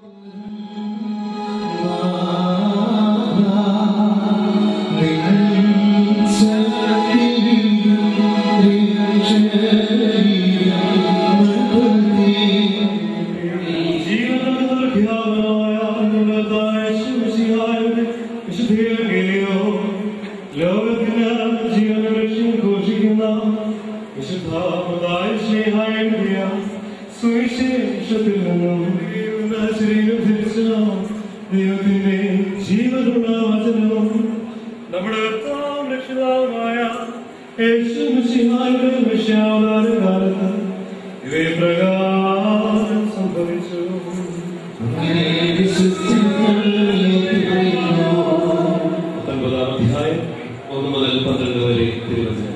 ലോകത്തിന് ജീവനലക്ഷ്യം ഘോഷിക്കുന്ന വിശുദ്ധാമതായ സ്നേഹായ സുവിശേഷത്തിൽ നിന്നും ശരീരം ധരിച്ച ദൈവത്തിന്റെ ജീവനുള്ള വചനവും നമ്മുടെ കർത്താവും രക്ഷിതാവുമായ യേശു മിശിഹായുടെ വിശ്വാവതാര കാലത്ത് ഇവയെ പ്രകാരം സംഭവിച്ചു പത്തൊൻപതാം അധ്യായം ഒന്ന് മുതൽ പന്ത്രണ്ട് വരെ തിരുവചനം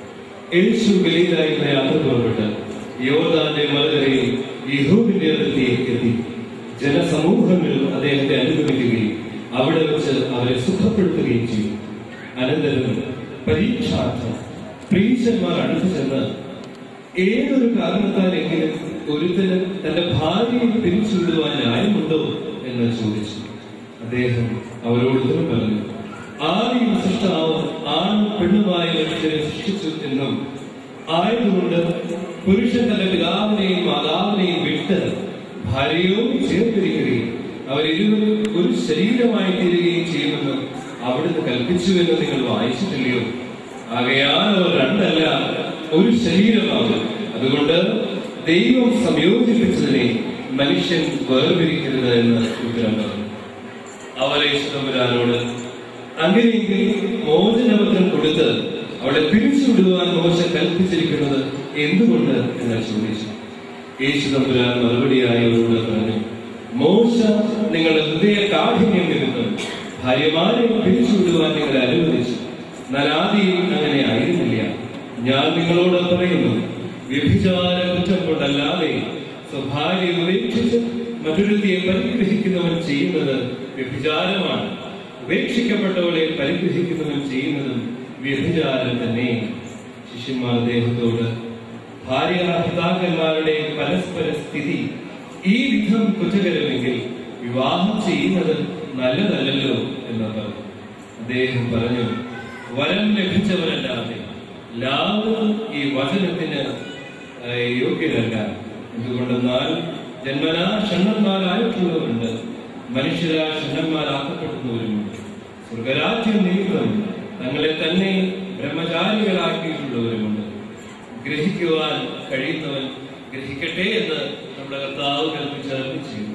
യേശു ഗലീലായിരുന്ന യാത്ര പുറപ്പെട്ട് യോർദാന്റെ മലകരയിൽ യഹൂദിന്റെ അതിർത്തിയിൽ എത്തി ജനസമൂഹങ്ങൾ അദ്ദേഹത്തെ അനുഗമിക്കുകയും അവിടെ വെച്ച് അവരെ സുഖപ്പെടുത്തുകയും ചെയ്തു അനന്തരം പരീക്ഷാർത്ഥം പ്രീശന്മാർ അടുത്തു ചെന്ന് ഏതൊരു കാരണത്താലെങ്കിലും ഒരുത്തന് തന്റെ ഭാര്യയെ പിരിച്ചുവിടുവാൻ ന്യായമുണ്ടോ എന്ന് ചോദിച്ചു അദ്ദേഹം അവരോട് ഉത്തരം പറഞ്ഞു ആദ്യം സൃഷ്ടാവ് ആണും പെണ്ണുമായ മനുഷ്യരെ സൃഷ്ടിച്ചു എന്നും ആയതുകൊണ്ട് പുരുഷൻ തന്റെ പിതാവിനെയും മാതാവിനെയും വിട്ട് ഭാര്യയോട് ചേർത്തിരിക്കുകയും അവരിരുവരും ഒരു ശരീരമായി തീരുകയും ചെയ്യുമെന്ന് അവിടുന്ന് കൽപ്പിച്ചു എന്ന് നിങ്ങൾ വായിച്ചിട്ടില്ലയോ ആകയാൽ അവർ രണ്ടല്ല ഒരു ശരീരമാകും അതുകൊണ്ട് ദൈവം സംയോജിപ്പിച്ചതിനെ മനുഷ്യൻ വേർപിരിക്കരുത് എന്ന് ഉത്തരം പറഞ്ഞു അവരെ ഇഷ്ടംവരാനോട് അങ്ങനെയെങ്കിൽ മോചനപത്രം കൊടുത്ത് അവളെ പിരിച്ചുവിടുവാൻ മോശ കൽപ്പിച്ചിരിക്കുന്നത് എന്തുകൊണ്ട് എന്ന് ചോദിച്ചു യേശു തമ്പുരാൻ മറുപടിയായി അവരോട് പറഞ്ഞു മോശ നിങ്ങളുടെ ഹൃദയ കാഠിന്യം നിമിത്തം ഭാര്യമാരെ പിരിച്ചുവിടുവാൻ നിങ്ങൾ അനുവദിച്ചു എന്നാൽ ആദ്യം അങ്ങനെ ആയിരുന്നില്ല ഞാൻ നിങ്ങളോട് പറയുന്നു വ്യഭിചാര കുറ്റം കൊണ്ടല്ലാതെ സ്വഭാര്യ ഉപേക്ഷിച്ച് മറ്റൊരുത്തിയെ പരിഗ്രഹിക്കുന്നവൻ ചെയ്യുന്നത് വ്യഭിചാരമാണ് ഉപേക്ഷിക്കപ്പെട്ടവളെ പരിഗ്രഹിക്കുന്നവൻ ചെയ്യുന്നതും വ്യഭിചാരം തന്നെ ശിഷ്യന്മാർ അദ്ദേഹത്തോട് ഭാര്യ പിതാക്കന്മാരുടെ പരസ്പര സ്ഥിതി ഈ വിധം കുറ്റകരമെങ്കിൽ വിവാഹം ചെയ്യുന്നത് നല്ലതല്ലല്ലോ എന്ന് പറഞ്ഞു അദ്ദേഹം പറഞ്ഞു വരം ലഭിച്ചവരല്ലാതെ എല്ലാവരും ഈ വചനത്തിന് ഏഹ്, യോഗ്യരല്ല എന്തുകൊണ്ടെന്നാൽ ജന്മനാ ഷണ്ണന്മാരായിട്ടുള്ളവരുണ്ട് മനുഷ്യരാ ഷണ്ണന്മാരാക്കപ്പെടുന്നവരുമുണ്ട് സ്വർഗരാജ്യം നിമിത്തം തങ്ങളെ തന്നെ ബ്രഹ്മചാരികളാക്കിയിട്ടുള്ളവരുമുണ്ട് ഗ്രഹിക്കുവാൻ കഴിയുന്നവൻ ഗ്രഹിക്കട്ടെ എന്ന് നമ്മുടെ കർത്താവ് കൽപ്പിച്ചറിയിച്ചു